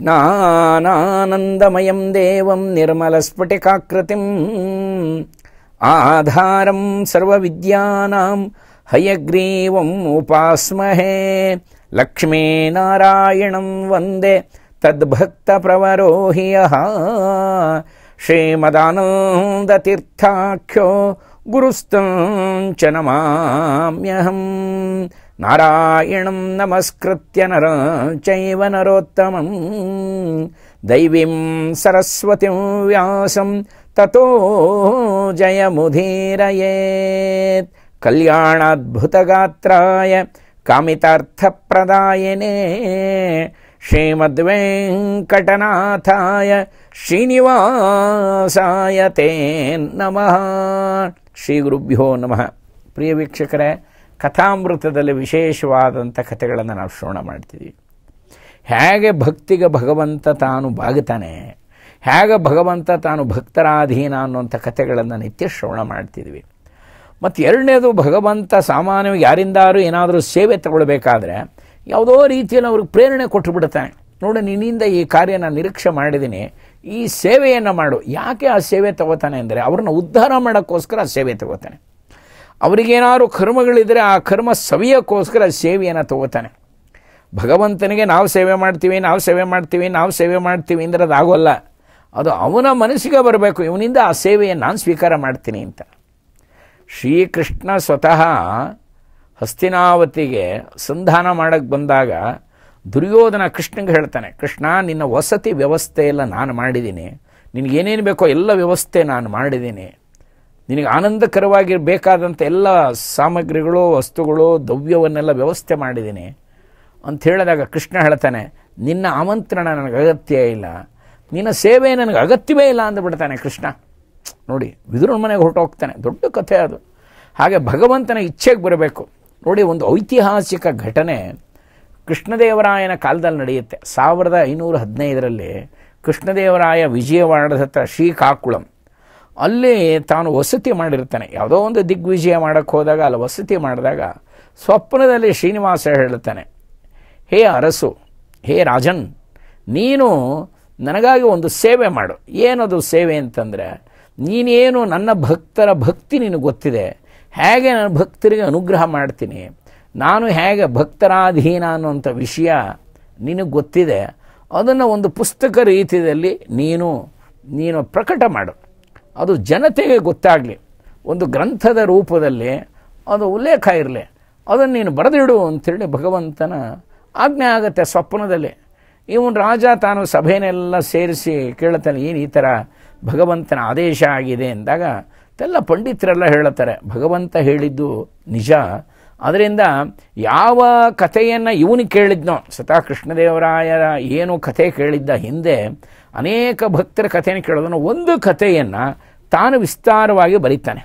ಜ್ಞಾನಾನಂದಮಯಂ ದೇವಂ ನಿರ್ಮಲಸ್ಫಟಿಕಾಕೃತಿಂ ಆಧಾರಂ ಸರ್ವವಿದ್ಯಾನಾಂ ಹಯಗ್ರೀವಂ ಉಪಾಸ್ಮಹೇ ಲಕ್ಷ್ಮೀನಾರಾಯಣಂ ವಂದೇ ತದ್ಭಕ್ತಪ್ರವರೋ ಹಿ ಯಃ ಶ್ರೀಮದಾನಂದತೀರ್ಥಾಖ್ಯೋ ಗುರುಸ್ತಂಚ ನಮಾಮ್ಯಹಂ ನಾರಾಯಣಂ ನಮಸ್ಕೃತ್ಯ ನರ ಚೈವ ನರೋತ್ತಮಂ ದೈವೀಂ ಸರಸ್ವತಿಂ ವ್ಯಾಸಂ ತತೋ ಜಯಮುದೀರಯೇತ್ ಕಲ್ಯಾಣಾದ್ಭುತಗಾತ್ರಾಯ ಕಾಮಿತಾರ್ಥಪ್ರದಾಯನೇ ಶ್ರೀಮದ್ವೆಂಕಟನಾಥಾಯ ಶ್ರೀನಿವಾಸಾಯ ತೇ ನಮಃ ಶ್ರೀ ಗುರುಭ್ಯೋ ನಮಃ ಪ್ರಿಯ ವೀಕ್ಷಕರೇ ಕಥಾಮೃತದಲ್ಲಿ ವಿಶೇಷವಾದಂಥ ಕಥೆಗಳನ್ನು ನಾವು ಶ್ರವಣ ಮಾಡ್ತಿದ್ದೀವಿ ಹೇಗೆ ಭಕ್ತಿಗೆ ಭಗವಂತ ತಾನು ಬಾಗುತ್ತಾನೆ ಹೇಗೆ ಭಗವಂತ ತಾನು ಭಕ್ತರಾಧೀನ ಅನ್ನುವಂಥ ಕಥೆಗಳನ್ನು ನಿತ್ಯ ಶ್ರವಣ ಮಾಡ್ತಿದ್ವಿ ಮತ್ತು ಎರಡನೇದು ಭಗವಂತ ಸಾಮಾನ್ಯವಾಗಿ ಯಾರಿಂದಾರು ಏನಾದರೂ ಸೇವೆ ತಗೊಳ್ಬೇಕಾದ್ರೆ ಯಾವುದೋ ರೀತಿಯಲ್ಲಿ ಅವ್ರಿಗೆ ಪ್ರೇರಣೆ ಕೊಟ್ಟು ಬಿಡ್ತಾನೆ ನೋಡು ನಿನ್ನಿಂದ ಈ ಕಾರ್ಯ ನಾನು ನಿರೀಕ್ಷೆ ಮಾಡಿದ್ದೀನಿ ಈ ಸೇವೆಯನ್ನು ಮಾಡು ಯಾಕೆ ಆ ಸೇವೆ ತಗೋತಾನೆ ಅಂದರೆ ಅವ್ರನ್ನ ಉದ್ಧಾರ ಮಾಡೋಕ್ಕೋಸ್ಕರ ಆ ಸೇವೆ ತಗೋತಾನೆ ಅವರಿಗೇನಾದ್ರು ಕರ್ಮಗಳಿದ್ದರೆ ಆ ಕರ್ಮ ಸವಿಯೋಕ್ಕೋಸ್ಕರ ಸೇವೆಯನ್ನು ತಗೋತಾನೆ ಭಗವಂತನಿಗೆ ನಾವು ಸೇವೆ ಮಾಡ್ತೀವಿ ನಾವು ಸೇವೆ ಮಾಡ್ತೀವಿ ನಾವು ಸೇವೆ ಮಾಡ್ತೀವಿ ಅಂದರೆ ಅದು ಆಗೋಲ್ಲ ಅದು ಅವನ ಮನಸ್ಸಿಗೆ ಬರಬೇಕು ಇವನಿಂದ ಆ ಸೇವೆಯನ್ನು ನಾನು ಸ್ವೀಕಾರ ಮಾಡ್ತೀನಿ ಅಂತ ಶ್ರೀಕೃಷ್ಣ ಸ್ವತಃ ಹಸ್ತಿನಾವತಿಗೆ ಸಂಧಾನ ಮಾಡಕ್ಕೆ ಬಂದಾಗ ದುರ್ಯೋಧನ ಕೃಷ್ಣಂಗೆ ಹೇಳ್ತಾನೆ ಕೃಷ್ಣ ನಿನ್ನ ವಸತಿ ವ್ಯವಸ್ಥೆ ಎಲ್ಲ ನಾನು ಮಾಡಿದ್ದೀನಿ ನಿನಗೇನೇನು ಬೇಕೋ ಎಲ್ಲ ವ್ಯವಸ್ಥೆ ನಾನು ಮಾಡಿದ್ದೀನಿ ನಿನಗೆ ಆನಂದಕರವಾಗಿ ಬೇಕಾದಂಥ ಎಲ್ಲ ಸಾಮಗ್ರಿಗಳು ವಸ್ತುಗಳು ದ್ರವ್ಯವನ್ನೆಲ್ಲ ವ್ಯವಸ್ಥೆ ಮಾಡಿದ್ದೀನಿ ಅಂತ ಹೇಳಿದಾಗ ಕೃಷ್ಣ ಹೇಳ್ತಾನೆ ನಿನ್ನ ಆಮಂತ್ರಣ ನನಗೆ ಅಗತ್ಯ ಇಲ್ಲ ನಿನ್ನ ಸೇವೆ ನನಗೆ ಅಗತ್ಯವೇ ಇಲ್ಲ ಅಂದ್ಬಿಡ್ತಾನೆ ಕೃಷ್ಣ ನೋಡಿ ವಿದುರನ ಮನೆಗೆ ಹೊರಟೋಗ್ತಾನೆ ದೊಡ್ಡ ಕಥೆ ಅದು ಹಾಗೆ ಭಗವಂತನ ಇಚ್ಛೆಗೆ ಬರಬೇಕು ನೋಡಿ ಒಂದು ಐತಿಹಾಸಿಕ ಘಟನೆ ಕೃಷ್ಣದೇವರಾಯನ ಕಾಲದಲ್ಲಿ ನಡೆಯುತ್ತೆ ಸಾವಿರದ ಐನೂರ ಹದಿನೈದರಲ್ಲಿ ಕೃಷ್ಣದೇವರಾಯ ವಿಜಯವಾಡದ ಹತ್ರ ಶ್ರೀಕಾಕುಳಂ ಅಲ್ಲಿ ತಾನು ವಸತಿ ಮಾಡಿರ್ತಾನೆ ಯಾವುದೋ ಒಂದು ದಿಗ್ವಿಜಯ ಮಾಡೋಕ್ಕೆ ಹೋದಾಗ ಅಲ್ಲಿ ವಸತಿ ಮಾಡಿದಾಗ ಸ್ವಪ್ನದಲ್ಲಿ ಶ್ರೀನಿವಾಸ ಹೇಳ್ತಾನೆ ಹೇ ಅರಸು ಹೇ ರಾಜನ್ ನೀನು ನನಗಾಗಿ ಒಂದು ಸೇವೆ ಮಾಡು ಏನದು ಸೇವೆ ಅಂತಂದರೆ ನೀನೇನು ನನ್ನ ಭಕ್ತರ ಭಕ್ತಿ ನಿನಗೆ ಗೊತ್ತಿದೆ ಹೇಗೆ ನನ್ನ ಭಕ್ತರಿಗೆ ಅನುಗ್ರಹ ಮಾಡ್ತೀನಿ ನಾನು ಹೇಗೆ ಭಕ್ತರಾಧೀನ ಅನ್ನುವಂಥ ವಿಷಯ ನಿನಗೆ ಗೊತ್ತಿದೆ ಅದನ್ನು ಒಂದು ಪುಸ್ತಕ ರೀತಿಯಲ್ಲಿ ನೀನು ನೀನು ಪ್ರಕಟ ಮಾಡು ಅದು ಜನತೆಗೆ ಗೊತ್ತಾಗಲಿ ಒಂದು ಗ್ರಂಥದ ರೂಪದಲ್ಲಿ ಅದು ಉಲ್ಲೇಖ ಇರಲಿ ಅದನ್ನು ನೀನು ಬರೆದಿಡು ಅಂಥೇಳಿ ಭಗವಂತನ ಆಜ್ಞೆ ಆಗುತ್ತೆ ಸ್ವಪ್ನದಲ್ಲಿ ಇವನು ರಾಜ ತಾನು ಸಭೆನೆಲ್ಲ ಸೇರಿಸಿ ಕೇಳ್ತಾನೆ ಏನು ಈ ಥರ ಭಗವಂತನ ಆದೇಶ ಆಗಿದೆ ಅಂದಾಗ ಎಲ್ಲ ಪಂಡಿತರೆಲ್ಲ ಹೇಳುತ್ತಾರೆ ಭಗವಂತ ಹೇಳಿದ್ದು ನಿಜ ಅದರಿಂದ ಯಾವ ಕಥೆಯನ್ನು ಇವನು ಕೇಳಿದ್ನೋ ಸ್ವತಃ ಕೃಷ್ಣದೇವರಾಯರ ಏನು ಕಥೆ ಕೇಳಿದ್ದ ಹಿಂದೆ ಅನೇಕ ಭಕ್ತರ ಕಥೆಯನ್ನು ಕೇಳೋದನ್ನು ಒಂದು ಕಥೆಯನ್ನು ತಾನು ವಿಸ್ತಾರವಾಗಿ ಬರೀತಾನೆ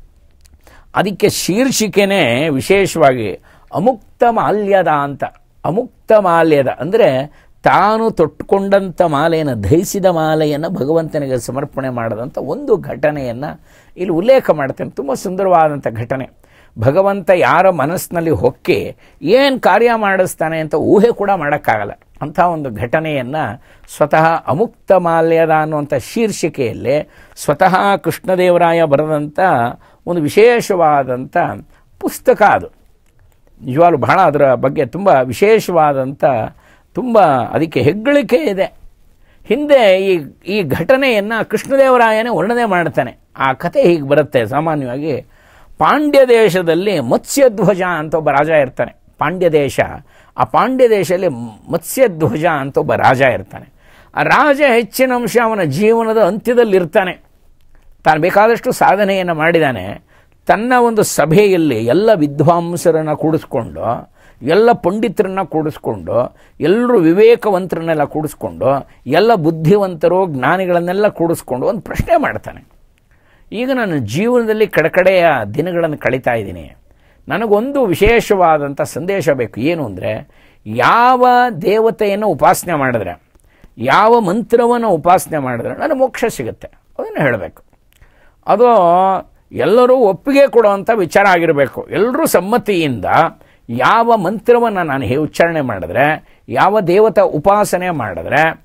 ಅದಕ್ಕೆ ಶೀರ್ಷಿಕೆನೇ ವಿಶೇಷವಾಗಿ ಅಮುಕ್ತ ಮಾಲ್ಯದ ಅಂತ ಅಮುಕ್ತ ಮಾಲ್ಯದ ಅಂದರೆ ತಾನು ತೊಟ್ಟುಕೊಂಡಂಥ ಮಾಲೆಯನ್ನು ಧರಿಸಿದ ಮಾಲೆಯನ್ನು ಭಗವಂತನಿಗೆ ಸಮರ್ಪಣೆ ಮಾಡದಂಥ ಒಂದು ಘಟನೆಯನ್ನು ಇಲ್ಲಿ ಉಲ್ಲೇಖ ಮಾಡ್ತೇನೆ ತುಂಬ ಸುಂದರವಾದಂಥ ಘಟನೆ ಭಗವಂತ ಯಾರ ಮನಸ್ಸಿನಲ್ಲಿ ಹೊಕ್ಕಿ ಏನು ಕಾರ್ಯ ಮಾಡಿಸ್ತಾನೆ ಅಂತ ಊಹೆ ಕೂಡ ಮಾಡೋಕ್ಕಾಗಲ್ಲ ಅಂಥ ಒಂದು ಘಟನೆಯನ್ನು ಸ್ವತಃ ಅಮುಕ್ತ ಮಾಲ್ಯದ ಅನ್ನುವಂಥ ಶೀರ್ಷಿಕೆಯಲ್ಲಿ ಸ್ವತಃ ಕೃಷ್ಣದೇವರಾಯ ಬರೆದಂಥ ಒಂದು ವಿಶೇಷವಾದಂಥ ಪುಸ್ತಕ ಅದು ನಿಜವಾಗ್ಲೂ ಬಹಳ ಅದರ ಬಗ್ಗೆ ತುಂಬ ವಿಶೇಷವಾದಂಥ ತುಂಬ ಅದಕ್ಕೆ ಹೆಗ್ಗಳಿಕೆ ಇದೆ ಹಿಂದೆ ಈ ಈ ಘಟನೆಯನ್ನು ಕೃಷ್ಣದೇವರಾಯನೇ ವರ್ಣನೆ ಮಾಡ್ತಾನೆ ಆ ಕತೆ ಹೀಗೆ ಬರುತ್ತೆ ಸಾಮಾನ್ಯವಾಗಿ ಪಾಂಡ್ಯ ದೇಶದಲ್ಲಿ ಮತ್ಸ್ಯಧ್ವಜ ಅಂತ ಒಬ್ಬ ರಾಜ ಇರ್ತಾನೆ ಪಾಂಡ್ಯ ದೇಶ ಆ ಪಾಂಡ್ಯ ದೇಶದಲ್ಲಿ ಮತ್ಸ್ಯಧ್ವಜ ಅಂತ ಒಬ್ಬ ರಾಜ ಇರ್ತಾನೆ ಆ ರಾಜ ಹೆಚ್ಚಿನ ಅಂಶ ಅವನ ಜೀವನದ ಅಂತ್ಯದಲ್ಲಿರ್ತಾನೆ ತಾನು ಬೇಕಾದಷ್ಟು ಸಾಧನೆಯನ್ನು ಮಾಡಿದ್ದಾನೆ ತನ್ನ ಒಂದು ಸಭೆಯಲ್ಲಿ ಎಲ್ಲ ವಿದ್ವಾಂಸರನ್ನು ಕೂಡಿಸ್ಕೊಂಡು ಎಲ್ಲ ಪಂಡಿತರನ್ನ ಕೂಡಿಸ್ಕೊಂಡು ಎಲ್ಲರೂ ವಿವೇಕವಂತರನ್ನೆಲ್ಲ ಕೂಡಿಸ್ಕೊಂಡು ಎಲ್ಲ ಬುದ್ಧಿವಂತರು ಜ್ಞಾನಿಗಳನ್ನೆಲ್ಲ ಕೂಡಿಸ್ಕೊಂಡು ಒಂದು ಪ್ರಶ್ನೆ ಮಾಡ್ತಾನೆ ಈಗ ನಾನು ಜೀವನದಲ್ಲಿ ಕಡೆಕಡೆಯ ದಿನಗಳನ್ನು ಕಳೀತಾ ಇದ್ದೀನಿ ನನಗೊಂದು ವಿಶೇಷವಾದಂಥ ಸಂದೇಶ ಬೇಕು ಏನು ಅಂದರೆ ಯಾವ ದೇವತೆಯನ್ನು ಉಪಾಸನೆ ಮಾಡಿದ್ರೆ ಯಾವ ಮಂತ್ರವನ್ನು ಉಪಾಸನೆ ಮಾಡಿದ್ರೆ ನನಗೆ ಮೋಕ್ಷ ಸಿಗುತ್ತೆ ಅದನ್ನು ಹೇಳಬೇಕು ಅದು ಎಲ್ಲರೂ ಒಪ್ಪಿಗೆ ಕೊಡುವಂಥ ವಿಚಾರ ಆಗಿರಬೇಕು ಎಲ್ಲರೂ ಸಮ್ಮತಿಯಿಂದ ಯಾವ ಮಂತ್ರವನ್ನು ನಾನು ಹೇ ಉಚ್ಚಾರಣೆ ಮಾಡಿದ್ರೆ ಯಾವ ದೇವತಾ ಉಪಾಸನೆ ಮಾಡಿದ್ರೆ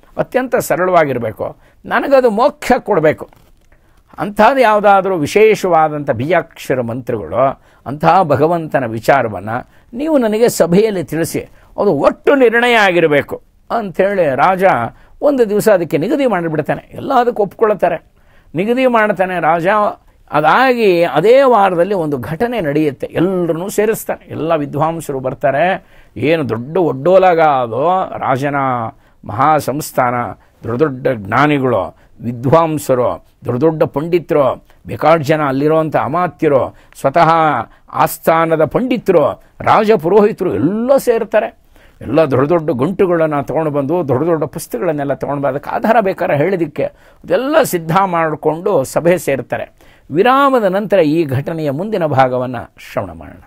ಅತ್ಯಂತ ಸರಳವಾಗಿರಬೇಕು ನನಗದು ಮೋಕ್ಷ ಕೊಡಬೇಕು ಅಂಥದ್ದು ಯಾವುದಾದ್ರೂ ವಿಶೇಷವಾದಂಥ ಬೀಜಾಕ್ಷರ ಮಂತ್ರಗಳು ಅಂತಹ ಭಗವಂತನ ವಿಚಾರವನ್ನು ನೀವು ನನಗೆ ಸಭೆಯಲ್ಲಿ ತಿಳಿಸಿ ಅದು ಒಟ್ಟು ನಿರ್ಣಯ ಆಗಿರಬೇಕು ಅಂಥೇಳಿ ರಾಜ ಒಂದು ದಿವಸ ಅದಕ್ಕೆ ನಿಗದಿ ಮಾಡಿಬಿಡ್ತಾನೆ ಎಲ್ಲ ಅದಕ್ಕೆ ಒಪ್ಕೊಳ್ತಾರೆ ನಿಗದಿ ಮಾಡ್ತಾನೆ ರಾಜ ಅದಾಗಿ ಅದೇ ವಾರದಲ್ಲಿ ಒಂದು ಘಟನೆ ನಡೆಯುತ್ತೆ ಎಲ್ಲರನ್ನೂ ಸೇರಿಸ್ತಾನೆ ಎಲ್ಲ ವಿದ್ವಾಂಸರು ಬರ್ತಾರೆ ಏನು ದೊಡ್ಡ ಒಡ್ಡೋಲಗ ಅದು ರಾಜನ ಮಹಾ ಸಂಸ್ಥಾನ ದೊಡ್ಡ ದೊಡ್ಡ ಜ್ಞಾನಿಗಳು ವಿದ್ವಾಂಸರು ದೊಡ್ಡ ದೊಡ್ಡ ಪಂಡಿತರು ಬೇಕಾದ ಜನ ಅಲ್ಲಿರುವಂಥ ಅಮಾತ್ಯರು ಸ್ವತಃ ಆಸ್ಥಾನದ ಪಂಡಿತರು ರಾಜ ಪುರೋಹಿತರು ಎಲ್ಲ ಸೇರ್ತಾರೆ ಎಲ್ಲ ದೊಡ್ಡ ದೊಡ್ಡ ಗಂಟುಗಳನ್ನು ತೊಗೊಂಡು ಬಂದು ದೊಡ್ಡ ದೊಡ್ಡ ಪುಸ್ತಕಗಳನ್ನೆಲ್ಲ ತೊಗೊಂಡು ಬಂದು ಅದಕ್ಕೆ ಆಧಾರ ಬೇಕಾದ್ರೆ ಹೇಳೋದಕ್ಕೆ ಅದೆಲ್ಲ ಸಿದ್ಧ ಮಾಡಿಕೊಂಡು ಸಭೆ ಸೇರ್ತಾರೆ ವಿರಾಮದ ನಂತರ ಈ ಘಟನೆಯ ಮುಂದಿನ ಭಾಗವನ್ನು ಶ್ರವಣ ಮಾಡೋಣ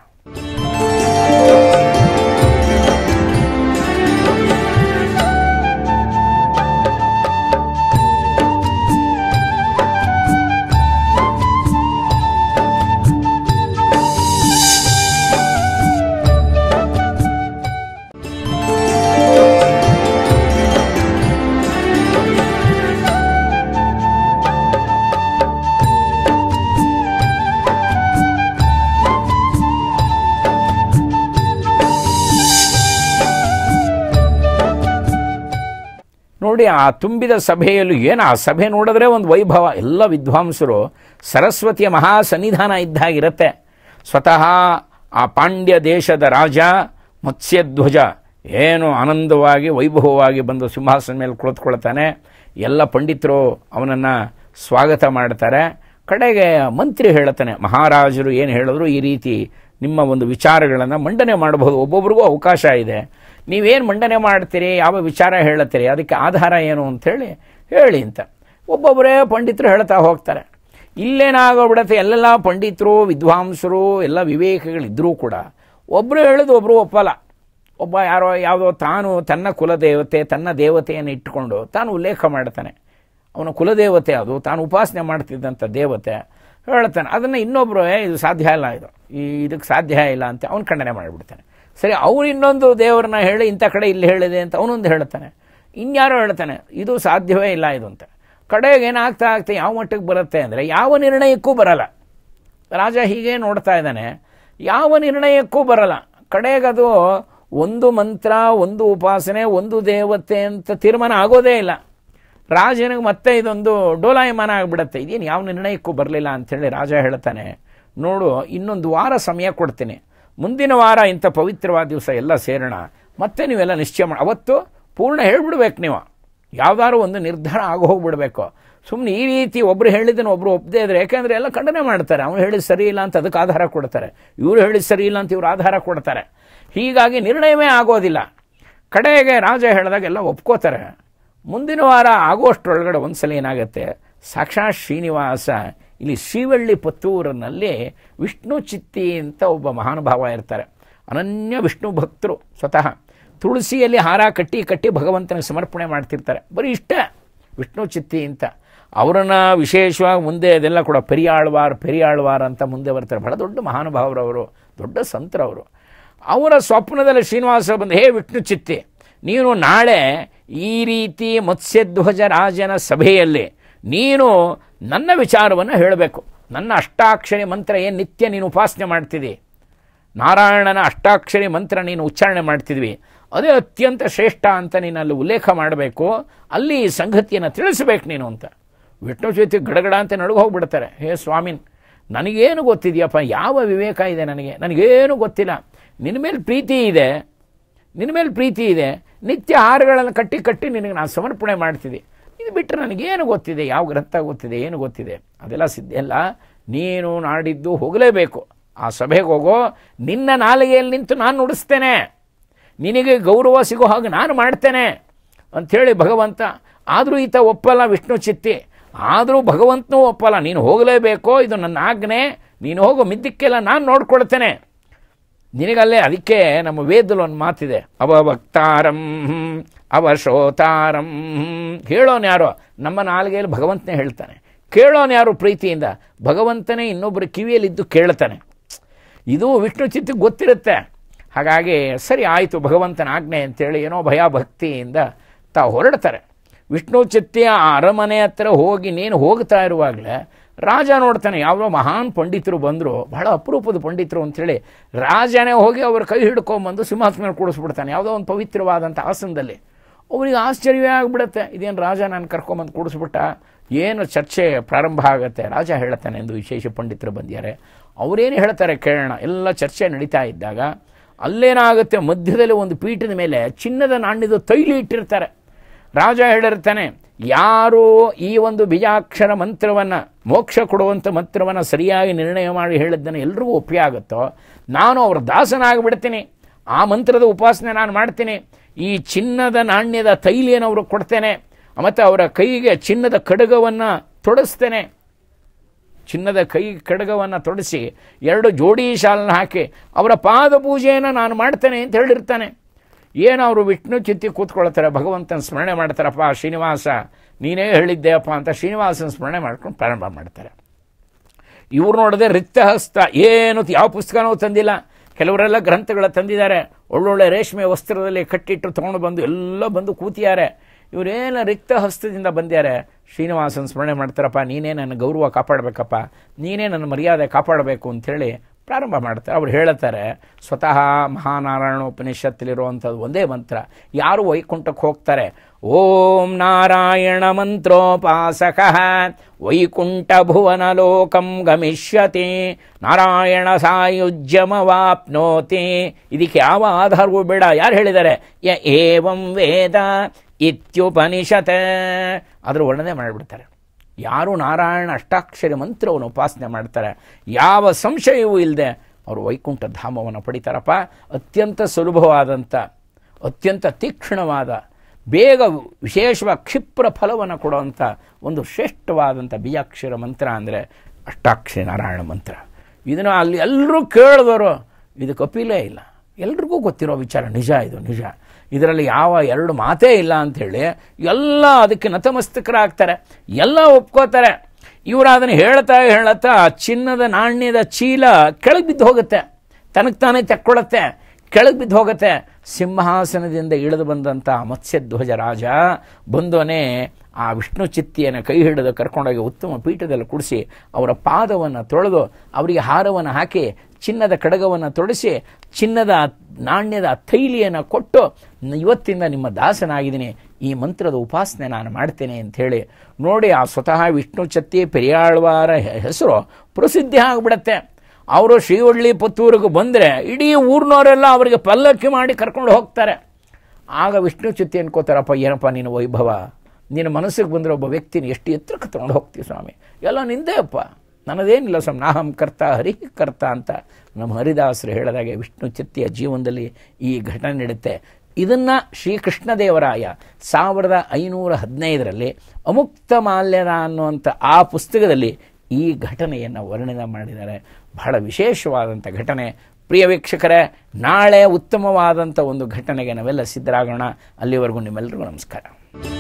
ನೋಡಿ ಆ ತುಂಬಿದ ಸಭೆಯಲ್ಲಿ ಏನು ಆ ಸಭೆ ನೋಡಿದ್ರೆ ಒಂದು ವೈಭವ ಎಲ್ಲ ವಿದ್ವಾಂಸರು ಸರಸ್ವತಿಯ ಮಹಾ ಸನ್ನಿಧಾನ ಇದ್ದಾಗಿರುತ್ತೆ ಸ್ವತಃ ಆ ಪಾಂಡ್ಯ ದೇಶದ ರಾಜ ಮತ್ಸ್ಯಧ್ವಜ ಏನು ಆನಂದವಾಗಿ ವೈಭವವಾಗಿ ಬಂದು ಸಿಂಹಾಸನ ಮೇಲೆ ಕುಳಿತುಕೊಳ್ತಾನೆ ಎಲ್ಲ ಪಂಡಿತರು ಅವನನ್ನು ಸ್ವಾಗತ ಮಾಡ್ತಾರೆ ಕಡೆಗೆ ಮಂತ್ರಿ ಹೇಳ್ತಾನೆ ಮಹಾರಾಜರು ಏನು ಹೇಳಿದ್ರು ಈ ರೀತಿ ನಿಮ್ಮ ಒಂದು ವಿಚಾರಗಳನ್ನು ಮಂಡನೆ ಮಾಡಬಹುದು ಒಬ್ಬೊಬ್ರಿಗೂ ಅವಕಾಶ ಇದೆ ನೀವೇನು ಮಂಡನೆ ಮಾಡ್ತೀರಿ ಯಾವ ವಿಚಾರ ಹೇಳುತ್ತೀರಿ ಅದಕ್ಕೆ ಆಧಾರ ಏನು ಅಂಥೇಳಿ ಹೇಳಿ ಅಂತ ಒಬ್ಬೊಬ್ಬರೇ ಪಂಡಿತರು ಹೇಳ್ತಾ ಹೋಗ್ತಾರೆ ಇಲ್ಲೇನಾಗೋಗ್ಬಿಡತ್ತೆ ಎಲ್ಲೆಲ್ಲ ಪಂಡಿತರು ವಿದ್ವಾಂಸರು ಎಲ್ಲ ವಿವೇಕಗಳಿದ್ದರೂ ಕೂಡ ಒಬ್ಬರು ಹೇಳೋದು ಒಬ್ಬರು ಒಪ್ಪಲ್ಲ ಒಬ್ಬ ಯಾರೋ ಯಾವುದೋ ತಾನು ತನ್ನ ಕುಲದೇವತೆ ತನ್ನ ದೇವತೆಯನ್ನು ಇಟ್ಟುಕೊಂಡು ತಾನು ಉಲ್ಲೇಖ ಮಾಡ್ತಾನೆ ಅವನ ಕುಲದೇವತೆ ಅದು ತಾನು ಉಪಾಸನೆ ಮಾಡ್ತಿದ್ದಂಥ ದೇವತೆ ಹೇಳ್ತಾನೆ ಅದನ್ನು ಇನ್ನೊಬ್ಬರು "ಏ, ಇದು ಸಾಧ್ಯ ಇಲ್ಲ ಇದು ಈ ಇದಕ್ಕೆ ಸಾಧ್ಯ ಇಲ್ಲ ಅಂತ ಅವನು ಖಂಡನೆ ಮಾಡಿಬಿಡ್ತಾನೆ ಸರಿ ಅವ್ರು ಇನ್ನೊಂದು ದೇವರನ್ನ ಹೇಳಿ ಇಂಥ ಕಡೆ ಇಲ್ಲಿ ಹೇಳಿದೆ ಅಂತ ಅವನೊಂದು ಹೇಳ್ತಾನೆ ಇನ್ಯಾರೋ ಹೇಳ್ತಾನೆ ಇದು ಸಾಧ್ಯವೇ ಇಲ್ಲ ಇದು ಅಂತ ಕಡೆಗೆ ಏನಾಗ್ತಾ ಆಗ್ತಾ ಯಾವ ಮಟ್ಟಕ್ಕೆ ಬರುತ್ತೆ ಅಂದರೆ ಯಾವ ನಿರ್ಣಯಕ್ಕೂ ಬರಲ್ಲ ರಾಜ ಹೀಗೆ ನೋಡ್ತಾ ಇದ್ದಾನೆ ಯಾವ ನಿರ್ಣಯಕ್ಕೂ ಬರಲ್ಲ ಕಡೆಗದು ಒಂದು ಮಂತ್ರ ಒಂದು ಉಪಾಸನೆ ಒಂದು ದೇವತೆ ಅಂತ ತೀರ್ಮಾನ ಆಗೋದೇ ಇಲ್ಲ ರಾಜನಿಗೆ ಮತ್ತೆ ಇದೊಂದು ಡೋಲಾಯಮಾನ ಆಗಿಬಿಡುತ್ತೆ ಇದೇನು ಯಾವ ನಿರ್ಣಯಕ್ಕೂ ಬರಲಿಲ್ಲ ಅಂಥೇಳಿ ರಾಜ ಹೇಳ್ತಾನೆ ನೋಡು ಇನ್ನೊಂದು ವಾರ ಸಮಯ ಕೊಡ್ತೀನಿ ಮುಂದಿನ ವಾರ ಇಂಥ ಪವಿತ್ರವಾದ ದಿವಸ ಎಲ್ಲ ಸೇರೋಣ ಮತ್ತೆ ನೀವೆಲ್ಲ ನಿಶ್ಚಯ ಮಾಡಿ ಅವತ್ತು ಪೂರ್ಣ ಹೇಳ್ಬಿಡ್ಬೇಕು ನೀವು ಯಾವ್ದಾದ್ರು ಒಂದು ನಿರ್ಧಾರ ಆಗಿ ಹೋಗ್ಬಿಡ್ಬೇಕು ಸುಮ್ಮನೆ ಈ ರೀತಿ ಒಬ್ರು ಹೇಳಿದ್ದನ್ನು ಒಬ್ರು ಒಪ್ಪದೇ ಇದ್ರೆ ಯಾಕೆಂದ್ರೆ ಎಲ್ಲ ಖಂಡನೆ ಮಾಡ್ತಾರೆ ಅವನು ಹೇಳಿದ ಸರಿ ಇಲ್ಲ ಅಂತ ಅದಕ್ಕೆ ಆಧಾರ ಕೊಡ್ತಾರೆ ಇವರು ಹೇಳಿದ ಸರಿ ಇಲ್ಲ ಅಂತ ಇವ್ರು ಆಧಾರ ಕೊಡ್ತಾರೆ ಹೀಗಾಗಿ ನಿರ್ಣಯವೇ ಆಗೋದಿಲ್ಲ ಕಡೆಗೆ ರಾಜ ಹೇಳಿದಾಗ ಎಲ್ಲ ಒಪ್ಕೋತಾರೆ ಮುಂದಿನ ವಾರ ಆಗೋಷ್ಟರೊಳಗಡೆ ಒಂದ್ಸಲ ಏನಾಗುತ್ತೆ ಸಾಕ್ಷಾತ್ ಶ್ರೀನಿವಾಸ ಇಲ್ಲಿ ಶ್ರೀವಳ್ಳಿ ಪತ್ತೂರಿನಲ್ಲಿ ವಿಷ್ಣು ಚಿತ್ತಿ ಅಂತ ಒಬ್ಬ ಮಹಾನುಭಾವ ಇರ್ತಾರೆ ಅನನ್ಯ ವಿಷ್ಣು ಭಕ್ತರು ಸ್ವತಃ ತುಳಸಿಯಲ್ಲಿ ಹಾರ ಕಟ್ಟಿ ಕಟ್ಟಿ ಭಗವಂತನಿಗೆ ಸಮರ್ಪಣೆ ಮಾಡ್ತಿರ್ತಾರೆ ಬರೀ ಇಷ್ಟ ವಿಷ್ಣು ಚಿತ್ತಿ ಅಂತ ಅವರನ್ನು ವಿಶೇಷವಾಗಿ ಮುಂದೆ ಅದೆಲ್ಲ ಕೂಡ ಪೆರಿಯಾಳ್ವಾರ್ ಪೆರಿಯಾಳ್ವಾರ್ ಅಂತ ಮುಂದೆ ಬರ್ತಾರೆ ಬಹಳ ದೊಡ್ಡ ಮಹಾನುಭಾವರವರು ದೊಡ್ಡ ಸಂತರವರು ಅವರ ಸ್ವಪ್ನದಲ್ಲಿ ಶ್ರೀನಿವಾಸ ಬಂದು ಹೇ ವಿಷ್ಣು ಚಿತ್ತಿ ನೀನು ನಾಳೆ ಈ ರೀತಿ ಮತ್ಸ್ಯಧ್ವಜ ರಾಜನ ಸಭೆಯಲ್ಲಿ ನೀನು ನನ್ನ ವಿಚಾರವನ್ನು ಹೇಳಬೇಕು ನನ್ನ ಅಷ್ಟಾಕ್ಷರಿ ಮಂತ್ರ ಏನು ನಿತ್ಯ ನೀನು ಉಪಾಸನೆ ಮಾಡ್ತಿದ್ದಿ ನಾರಾಯಣನ ಅಷ್ಟಾಕ್ಷರಿ ಮಂತ್ರ ನೀನು ಉಚ್ಚಾರಣೆ ಮಾಡ್ತಿದ್ವಿ ಅದೇ ಅತ್ಯಂತ ಶ್ರೇಷ್ಠ ಅಂತ ನೀನು ಅಲ್ಲಿ ಉಲ್ಲೇಖ ಮಾಡಬೇಕು ಅಲ್ಲಿ ಈ ಸಂಗತಿಯನ್ನು ತಿಳಿಸ್ಬೇಕು ನೀನು ಅಂತ ವಿಷ್ಣು ಜ್ಯೋತಿ ಗಡಗಡ ಅಂತ ನಡುಗೆ ಹೋಗ್ಬಿಡ್ತಾರೆ ಹೇ ಸ್ವಾಮಿನ್ ನನಗೇನು ಗೊತ್ತಿದೆಯಪ್ಪ ಯಾವ ವಿವೇಕ ಇದೆ ನನಗೆ ನನಗೇನು ಗೊತ್ತಿಲ್ಲ ನಿನ್ನ ಮೇಲೆ ಪ್ರೀತಿ ಇದೆ ನಿನ್ನ ಮೇಲೆ ಪ್ರೀತಿ ಇದೆ ನಿತ್ಯ ಹಾರಗಳನ್ನು ಕಟ್ಟಿ ಕಟ್ಟಿ ನಿನಗೆ ನಾನು ಸಮರ್ಪಣೆ ಮಾಡ್ತಿದ್ದೆ ಇದು ಬಿಟ್ಟರೆ ನನಗೇನು ಗೊತ್ತಿದೆ ಯಾವ ಗ್ರಂಥ ಗೊತ್ತಿದೆ ಏನು ಗೊತ್ತಿದೆ ಅದೆಲ್ಲ ಸಿದ್ಧ ಇಲ್ಲ ನೀನು ನಾಡಿದ್ದು ಹೋಗಲೇಬೇಕು ಆ ಸಭೆಗೆ ಹೋಗೋ ನಿನ್ನ ನಾಲಿಗೆಯಲ್ಲಿ ನಿಂತು ನಾನು ನುಡಿಸ್ತೇನೆ ನಿನಗೆ ಗೌರವ ಸಿಗೋ ಹಾಗೆ ನಾನು ಮಾಡ್ತೇನೆ ಅಂಥೇಳಿ ಭಗವಂತ ಆದರೂ ಈತ ಒಪ್ಪಲ್ಲ ವಿಷ್ಣು ಚಿತ್ತಿ ಆದರೂ ಭಗವಂತನೂ ಒಪ್ಪಲ್ಲ ನೀನು ಹೋಗಲೇಬೇಕೋ ಇದು ನನ್ನ ಆಜ್ಞೆ ನೀನು ಹೋಗೋ ಮಿದ್ದಕ್ಕೆಲ್ಲ ನಾನು ನೋಡ್ಕೊಳ್ತೇನೆ ನಿನಗಲ್ಲೇ ಅದಕ್ಕೆ ನಮ್ಮ ವೇದದಲ್ಲಿ ಒಂದು ಮಾತಿದೆ ಅವಭಕ್ತಾರಂ ಅವಶೋತಾರಂ ಹೇಳೋನು ಯಾರೋ ನಮ್ಮ ನಾಲಿಗೆಯಲ್ಲಿ ಭಗವಂತನೇ ಹೇಳ್ತಾನೆ ಕೇಳೋನು ಯಾರು ಪ್ರೀತಿಯಿಂದ ಭಗವಂತನೇ ಇನ್ನೊಬ್ಬರ ಕಿವಿಯಲ್ಲಿದ್ದು ಕೇಳ್ತಾನೆ ಇದು ವಿಷ್ಣು ಚಿತ್ತಿಗೆ ಗೊತ್ತಿರುತ್ತೆ ಹಾಗಾಗಿ ಸರಿ ಆಯಿತು ಭಗವಂತನ ಆಜ್ಞೆ ಅಂತೇಳಿ ಏನೋ ಭಯ ಭಕ್ತಿಯಿಂದ ತಾವು ಹೊರಡ್ತಾರೆ ವಿಷ್ಣು ಚಿತ್ತಿಯ ಆ ಅರಮನೆ ಹತ್ರ ಹೋಗಿ ನೀನು ಹೋಗ್ತಾ ಇರುವಾಗಲೇ ರಾಜ ನೋಡ್ತಾನೆ ಯಾವುದೋ ಮಹಾನ್ ಪಂಡಿತರು ಬಂದರು ಬಹಳ ಅಪರೂಪದ ಪಂಡಿತರು ಅಂಥೇಳಿ ರಾಜನೇ ಹೋಗಿ ಅವ್ರ ಕೈ ಹಿಡ್ಕೊಂಬಂದು ಸಿಂಹಾಸನ ಮೇಲೆ ಕೂಡಿಸ್ಬಿಡ್ತಾನೆ ಯಾವುದೋ ಒಂದು ಪವಿತ್ರವಾದಂಥ ಆಸನದಲ್ಲಿ ಅವರಿಗೆ ಆಶ್ಚರ್ಯವೇ ಆಗಿಬಿಡುತ್ತೆ ಇದೇನು ರಾಜ ನಾನು ಕರ್ಕೊಂಬಂದು ಕೂಡಿಸ್ಬಿಟ್ಟ ಏನು ಚರ್ಚೆ ಪ್ರಾರಂಭ ಆಗುತ್ತೆ ರಾಜ ಹೇಳ್ತಾನೆ ಎಂದು ವಿಶೇಷ ಪಂಡಿತರು ಬಂದಿದ್ದಾರೆ ಅವರೇನು ಹೇಳ್ತಾರೆ ಕೇಳೋಣ ಎಲ್ಲ ಚರ್ಚೆ ನಡೀತಾ ಇದ್ದಾಗ ಅಲ್ಲೇನಾಗುತ್ತೆ ಮಧ್ಯದಲ್ಲಿ ಒಂದು ಪೀಠದ ಮೇಲೆ ಚಿನ್ನದ ನಾಣ್ಯದ ತೈಲಿ ಇಟ್ಟಿರ್ತಾರೆ ರಾಜ ಹೇಳಿರ್ತಾನೆ ಯಾರು ಈ ಒಂದು ಬೀಜಾಕ್ಷರ ಮಂತ್ರವನ್ನು ಮೋಕ್ಷ ಕೊಡುವಂಥ ಮಂತ್ರವನ್ನು ಸರಿಯಾಗಿ ನಿರ್ಣಯ ಮಾಡಿ ಹೇಳಿದ್ದನ್ನು ಎಲ್ರಿಗೂ ಒಪ್ಪಿ ಆಗುತ್ತೋ ನಾನು ಅವ್ರ ದಾಸನಾಗಿಬಿಡ್ತೀನಿ ಆ ಮಂತ್ರದ ಉಪಾಸನೆ ನಾನು ಮಾಡ್ತೀನಿ ಈ ಚಿನ್ನದ ನಾಣ್ಯದ ತೈಲಿಯನ್ನು ಅವ್ರಿಗೆ ಕೊಡ್ತೇನೆ ಮತ್ತು ಅವರ ಕೈಗೆ ಚಿನ್ನದ ಕಡಗವನ್ನು ತೊಡಸ್ತೇನೆ ಚಿನ್ನದ ಕೈ ಕಡಗವನ್ನು ತೊಡಿಸಿ ಎರಡು ಜೋಡಿ ಶಾಲನ್ನ ಹಾಕಿ ಅವರ ಪಾದ ಪೂಜೆಯನ್ನು ನಾನು ಮಾಡ್ತೇನೆ ಅಂತ ಹೇಳಿರ್ತಾನೆ ಏನು ಅವರು ವಿಷ್ಣು ಚಿತ್ತಿ ಕೂತ್ಕೊಳ್ತಾರೆ ಭಗವಂತನ ಸ್ಮರಣೆ ಮಾಡ್ತಾರಪ್ಪ ಶ್ರೀನಿವಾಸ ನೀನೇ ಹೇಳಿದ್ದೆಯಪ್ಪ ಅಂತ ಶ್ರೀನಿವಾಸನ ಸ್ಮರಣೆ ಮಾಡ್ಕೊಂಡು ಪ್ರಾರಂಭ ಮಾಡ್ತಾರೆ ಇವ್ರು ನೋಡಿದ್ರೆ ರಿಕ್ತಹಸ್ತ ಏನು ಯಾವ ಪುಸ್ತಕನೂ ತಂದಿಲ್ಲ ಕೆಲವರೆಲ್ಲ ಗ್ರಂಥಗಳ ತಂದಿದ್ದಾರೆ ಒಳ್ಳೊಳ್ಳೆ ರೇಷ್ಮೆ ವಸ್ತ್ರದಲ್ಲಿ ಕಟ್ಟಿಟ್ಟು ತೊಗೊಂಡು ಬಂದು ಎಲ್ಲ ಬಂದು ಕೂತಿದ್ದಾರೆ ಇವರೇನು ರಿಕ್ತ ಹಸ್ತದಿಂದ ಬಂದ್ಯಾರೆ ಶ್ರೀನಿವಾಸನ ಸ್ಮರಣೆ ಮಾಡ್ತಾರಪ್ಪ ನೀನೇ ನನ್ನ ಗೌರವ ಕಾಪಾಡಬೇಕಪ್ಪ ನೀನೇ ನನ್ನ ಮರ್ಯಾದೆ ಕಾಪಾಡಬೇಕು ಅಂಥೇಳಿ ಪ್ರಾರಂಭ ಮಾಡ್ತಾರೆ ಅವ್ರು ಹೇಳ್ತಾರೆ ಸ್ವತಃ ಮಹಾನಾರಾಯಣೋಪನಿಷತ್ತಲ್ಲಿರುವಂಥದ್ದು ಒಂದೇ ಮಂತ್ರ ಯಾರು ವೈಕುಂಠಕ್ಕೆ ಹೋಗ್ತಾರೆ ಓಂ ನಾರಾಯಣ ಮಂತ್ರೋಪಾಸಕ ವೈಕುಂಠ ಭುವನ ಲೋಕಂ ಗಮಿಷ್ಯತಿ ನಾರಾಯಣ ಸಾಯುಜ್ಯಮವಾಪ್ನೋತಿ ಇದಕ್ಕೆ ಯಾವ ಆಧಾರವೂ ಬೇಡ ಯಾರು ಹೇಳಿದ್ದಾರೆ ಯ ಏವಂ ವೇದ ಇತ್ಯುಪನಿಷತ್ ಅದ್ರ ವರ್ಣನೆ ಮಾಡಿಬಿಡ್ತಾರೆ ಯಾರು ನಾರಾಯಣ ಅಷ್ಟಾಕ್ಷರಿ ಮಂತ್ರವನ್ನು ಉಪಾಸನೆ ಮಾಡ್ತಾರೆ ಯಾವ ಸಂಶಯವೂ ಇಲ್ಲದೆ ಅವರು ವೈಕುಂಠ ಧಾಮವನ್ನು ಪಡಿತಾರಪ್ಪ ಅತ್ಯಂತ ಸುಲಭವಾದಂಥ ಅತ್ಯಂತ ತೀಕ್ಷ್ಣವಾದ ಬೇಗ ವಿಶೇಷವಾಗಿ ಕ್ಷಿಪ್ರ ಫಲವನ್ನು ಕೊಡುವಂಥ ಒಂದು ಶ್ರೇಷ್ಠವಾದಂಥ ಬೀಜಾಕ್ಷರ ಮಂತ್ರ ಅಂದರೆ ಅಷ್ಟಾಕ್ಷರಿ ನಾರಾಯಣ ಮಂತ್ರ ಇದನ್ನು ಅಲ್ಲಿ ಎಲ್ಲರೂ ಕೇಳಿದವರು ಇದಕ್ಕೆ ಅಪೀಲೇ ಇಲ್ಲ ಎಲ್ರಿಗೂ ಗೊತ್ತಿರೋ ವಿಚಾರ ನಿಜ ಇದು ನಿಜ ಇದರಲ್ಲಿ ಯಾವ ಎರಡು ಮಾತೇ ಇಲ್ಲ ಅಂಥೇಳಿ ಎಲ್ಲ ಅದಕ್ಕೆ ನತಮಸ್ತಕರಾಗ್ತಾರೆ ಎಲ್ಲ ಒಪ್ಕೋತಾರೆ ಇವರು ಅದನ್ನು ಹೇಳ್ತಾ ಹೇಳ್ತಾ ಚಿನ್ನದ ನಾಣ್ಯದ ಚೀಲ ಕೆಳಗೆ ಬಿದ್ದು ಹೋಗುತ್ತೆ ತನಗೆ ತಾನೇ ತೆಕ್ಕೊಳ್ಳುತ್ತೆ ಕೆಳಗೆ ಬಿದ್ದು ಹೋಗುತ್ತೆ ಸಿಂಹಾಸನದಿಂದ ಇಳಿದು ಬಂದಂಥ ಮತ್ಸ್ಯಧ್ವಜ ರಾಜ ಬಂದವನೇ ಆ ವಿಷ್ಣು ಚಿತ್ತಿಯನ್ನು ಕೈ ಹಿಡಿದು ಕರ್ಕೊಂಡೋಗಿ ಉತ್ತಮ ಪೀಠದಲ್ಲಿ ಕುಡಿಸಿ ಅವರ ಪಾದವನ್ನು ತೊಳೆದು ಅವರಿಗೆ ಹಾರವನ್ನು ಹಾಕಿ ಚಿನ್ನದ ಕಡಗವನ್ನು ತೊಡಿಸಿ ಚಿನ್ನದ ನಾಣ್ಯದ ತೈಲಿಯನ್ನು ಕೊಟ್ಟು ಇವತ್ತಿಂದ ನಿಮ್ಮ ದಾಸನಾಗಿದ್ದೀನಿ ಈ ಮಂತ್ರದ ಉಪಾಸನೆ ನಾನು ಮಾಡ್ತೇನೆ ಅಂಥೇಳಿ ನೋಡಿ ಆ ಸ್ವತಃ ವಿಷ್ಣು ಚತ್ತಿ ಪೆರಿಯಾಳ್ವಾರ ಹೆಸರು ಪ್ರಸಿದ್ಧಿ ಆಗಿಬಿಡತ್ತೆ ಅವರು ಶ್ರೀವಳ್ಳಿ ಪುತ್ತೂರಿಗೆ ಬಂದರೆ ಇಡೀ ಊರಿನವರೆಲ್ಲ ಅವರಿಗೆ ಪಲ್ಲಕ್ಕಿ ಮಾಡಿ ಕರ್ಕೊಂಡು ಹೋಗ್ತಾರೆ ಆಗ ವಿಷ್ಣು ಚಿತ್ತಿ ಅನ್ಕೋತಾರಪ್ಪ ಏನಪ್ಪ ನಿನ್ನ ವೈಭವ ನಿನ್ನ ಮನಸ್ಸಿಗೆ ಬಂದರೆ ಒಬ್ಬ ವ್ಯಕ್ತಿನ ಎಷ್ಟು ಎತ್ತರಕ್ಕೆ ತೊಗೊಂಡು ಹೋಗ್ತೀವಿ ಸ್ವಾಮಿ ಎಲ್ಲ ನಿಂದೇ ಅಪ್ಪ ನನ್ನದೇನಿಲ್ಲ ಸ್ವಾಮಿ ನಾಹಂ ಕರ್ತ ಹರಿ ಕರ್ತ ಅಂತ ನಮ್ಮ ಹರಿದಾಸರು ಹೇಳಿದಾಗೆ ವಿಷ್ಣು ಚಿತ್ತಿಯ ಜೀವನದಲ್ಲಿ ಈ ಘಟನೆ ನಡೆಯುತ್ತೆ ಇದನ್ನು ಶ್ರೀಕೃಷ್ಣದೇವರಾಯ ಸಾವಿರದ ಐನೂರ ಹದಿನೈದರಲ್ಲಿ ಅಮುಕ್ತ ಮಾಲ್ಯದ ಅನ್ನುವಂಥ ಆ ಪುಸ್ತಕದಲ್ಲಿ ಈ ಘಟನೆಯನ್ನು ವರ್ಣನೆ ಮಾಡಿದ್ದಾರೆ ಬಹಳ ವಿಶೇಷವಾದಂಥ ಘಟನೆ ಪ್ರಿಯ ವೀಕ್ಷಕರೇ ನಾಳೆ ಉತ್ತಮವಾದಂಥ ಒಂದು ಘಟನೆಗೆ ನಾವೆಲ್ಲ ಸಿದ್ಧರಾಗೋಣ ಅಲ್ಲಿವರೆಗೂ ನಿಮ್ಮೆಲ್ಲರಿಗೂ ನಮಸ್ಕಾರ